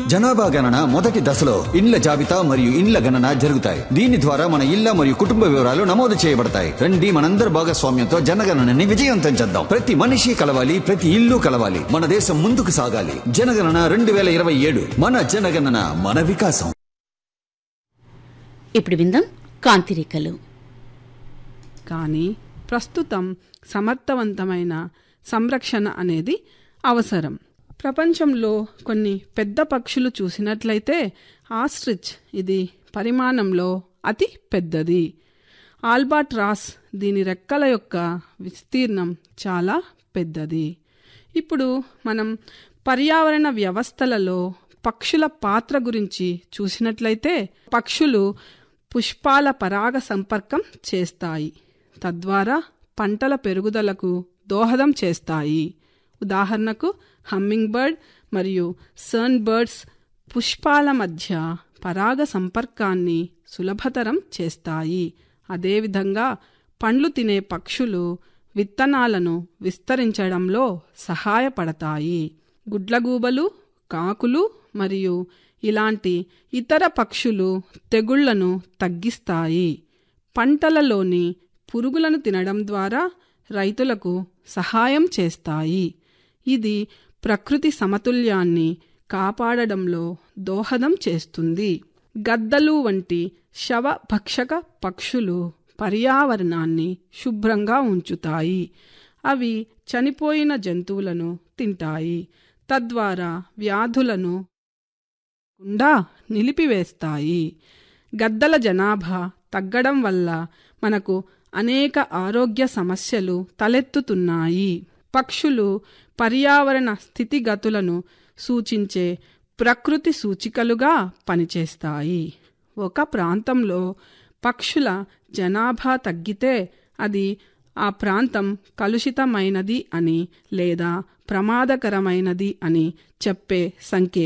జనాభా గణన మొదటి దశలో ఇండ్ల జాబితా మరియు ఇండ్ల గణన జరుగుతాయి దీని ద్వారా మన ఇళ్ల మరియు కుటుంబ వివరాలు నమోదు చేయబడతాయి రండి మనందరి భాగస్వామ్యంతో జనగణనని విజయవంతం చేద్దాం ప్రతి మనిషి కలవాలి ప్రతి ఇల్లు కలవాలి మన దేశం ముందుకు సాగాలి జనగణన రెండు వేల ఇరవై ఏడు మన జనగణన మన వికాసం ఇప్పుడు విందాం కాంతిరేఖలు కానీ ప్రస్తుతం సమర్థవంతమైన సంరక్షణ అనేది అవసరం ప్రపంచంలో కొన్ని పెద్ద పక్షులు చూసినట్లయితే ఆస్ట్రిచ్ ఇది పరిమాణంలో అతి పెద్దది ఆల్బాట్రాస్ దీని రెక్కల యొక్క విస్తీర్ణం చాలా పెద్దది ఇప్పుడు మనం పర్యావరణ వ్యవస్థలలో పక్షుల పాత్ర గురించి చూసినట్లయితే పక్షులు పుష్పాల పరాగ సంపర్కం చేస్తాయి తద్వారా పంటల పెరుగుదలకు దోహదం చేస్తాయి ఉదాహరణకు హమ్మింగ్ బర్డ్ మరియు సర్న్ బర్డ్స్ పుష్పాల మధ్య పరాగ సంపర్కాన్ని సులభతరం చేస్తాయి అదేవిధంగా పండ్లు తినే పక్షులు విత్తనాలను విస్తరించడంలో సహాయపడతాయి గుడ్లగూబలు కాకులు మరియు ఇలాంటి ఇతర పక్షులు తెగుళ్లను తగ్గిస్తాయి పంటలలోని పురుగులను తినడం ద్వారా రైతులకు సహాయం చేస్తాయి ఇది ప్రకృతి సమతుల్యాన్ని కాపాడడంలో దోహదం చేస్తుంది గద్దలు వంటి శవభక్షక పక్షులు పర్యావరణాన్ని శుభ్రంగా ఉంచుతాయి అవి చనిపోయిన జంతువులను తింటాయి తద్వారా వ్యాధులను గుండా నిలిపివేస్తాయి గద్దల జనాభా తగ్గడం వల్ల మనకు అనేక ఆరోగ్య సమస్యలు తలెత్తుతున్నాయి పక్షులు పర్యావరణ స్థితిగతులను సూచించే ప్రకృతి సూచికలుగా పనిచేస్తాయి ఒక ప్రాంతంలో పక్షుల జనాభా తగ్గితే అది ఆ ప్రాంతం కలుషితమైనది అని లేదా ప్రమాదకరమైనది అని చెప్పే సంకేతం